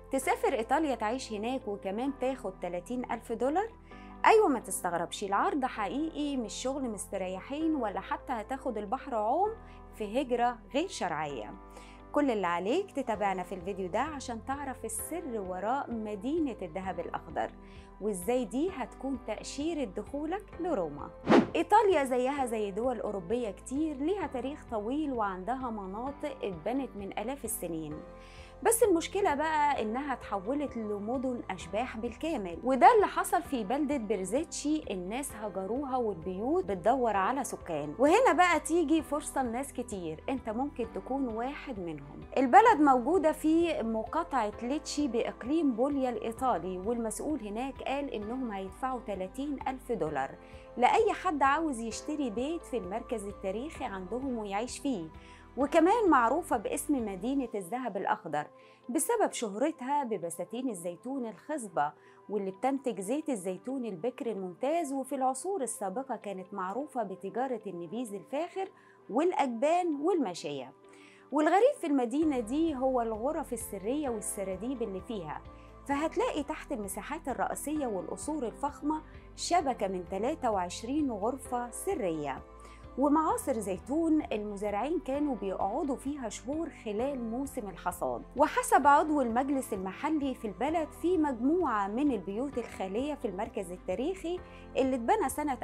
تسافر إيطاليا تعيش هناك وكمان تاخد 30 ألف دولار أيوة ما تستغربش العرض حقيقي مش شغل مستريحين ولا حتى هتاخد البحر عوم في هجرة غير شرعية كل اللي عليك تتابعنا في الفيديو ده عشان تعرف السر وراء مدينة الذهب الأخضر وإزاي دي هتكون تأشيرة دخولك لروما إيطاليا زيها زي دول أوروبية كتير ليها تاريخ طويل وعندها مناطق اتبنت من آلاف السنين بس المشكلة بقى إنها اتحولت لمدن أشباح بالكامل وده اللي حصل في بلدة برزيتشي الناس هجروها والبيوت بتدور على سكان وهنا بقى تيجي فرصة لناس كتير انت ممكن تكون واحد منهم البلد موجودة في مقاطعة ليتشي بإقليم بوليا الإيطالي والمسؤول هناك قال إنهم هيدفعوا 30 ألف دولار لأي حد عاوز يشتري بيت في المركز التاريخي عندهم ويعيش فيه وكمان معروفة باسم مدينة الذهب الأخضر بسبب شهرتها ببساتين الزيتون الخصبة واللي بتنتج زيت الزيتون البكر الممتاز وفي العصور السابقة كانت معروفة بتجارة النبيذ الفاخر والأجبان والماشية والغريب في المدينة دي هو الغرف السرية والسراديب اللي فيها فهتلاقي تحت المساحات الرئيسية والقصور الفخمة شبكة من 23 غرفة سرية ومعاصر زيتون المزارعين كانوا بيقعدوا فيها شهور خلال موسم الحصاد وحسب عضو المجلس المحلي في البلد في مجموعة من البيوت الخالية في المركز التاريخي اللي اتبنى سنة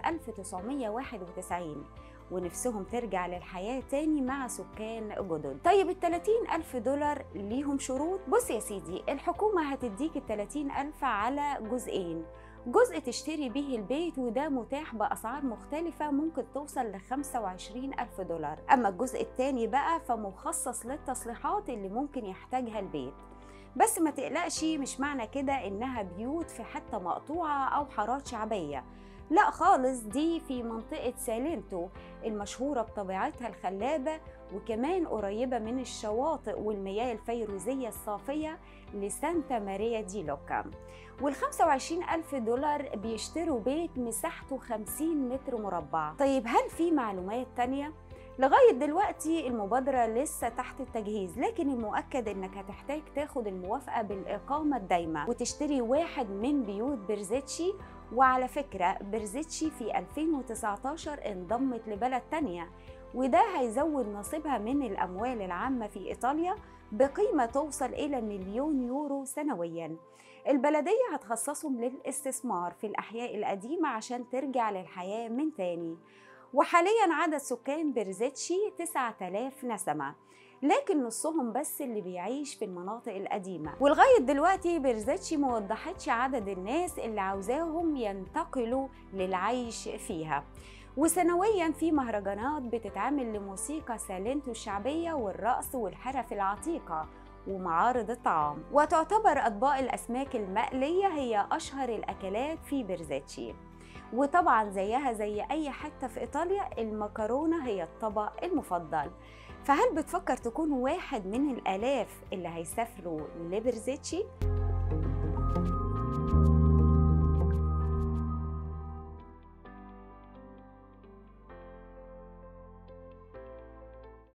1991 ونفسهم ترجع للحياة تاني مع سكان جدد طيب ال 30 ألف دولار ليهم شروط بص يا سيدي الحكومة هتديك ال 30 ألف على جزئين جزء تشتري به البيت وده متاح بأسعار مختلفة ممكن توصل ل 25 ألف دولار أما الجزء التاني بقى فمخصص للتصليحات اللي ممكن يحتاجها البيت بس ما تقلقش مش معنى كده إنها بيوت في حتة مقطوعة أو حارات شعبية لا خالص دي في منطقة سالينتو المشهورة بطبيعتها الخلابة وكمان قريبة من الشواطئ والمياه الفيروزية الصافية لسانتا ماريا دي لوكا وال 25 ألف دولار بيشتروا بيت مساحته 50 متر مربع طيب هل في معلومات تانية؟ لغاية دلوقتي المبادرة لسه تحت التجهيز لكن المؤكد انك هتحتاج تاخد الموافقة بالإقامة الدايمة وتشتري واحد من بيوت برزيتشي وعلى فكرة برزيتشي في 2019 انضمت لبلد تانية وده هيزود نصيبها من الأموال العامة في إيطاليا بقيمة توصل إلى مليون يورو سنوياً البلدية هتخصصهم للاستثمار في الأحياء القديمة عشان ترجع للحياة من تاني وحاليا عدد سكان برزيتشي 9000 نسمة لكن نصهم بس اللي بيعيش في المناطق القديمة ولغاية دلوقتي برزيتشي موضحتش عدد الناس اللي عاوزاهم ينتقلوا للعيش فيها وسنويا في مهرجانات بتتعمل لموسيقى سالنتو الشعبية والرقص والحرف العتيقة ومعارض الطعام وتعتبر أطباق الأسماك المقلية هي أشهر الأكلات في برزيتشي وطبعا زيها زي أي حتة في إيطاليا المكرونة هي الطبق المفضل فهل بتفكر تكون واحد من الآلاف اللي هيسافروا لبرزيتشي؟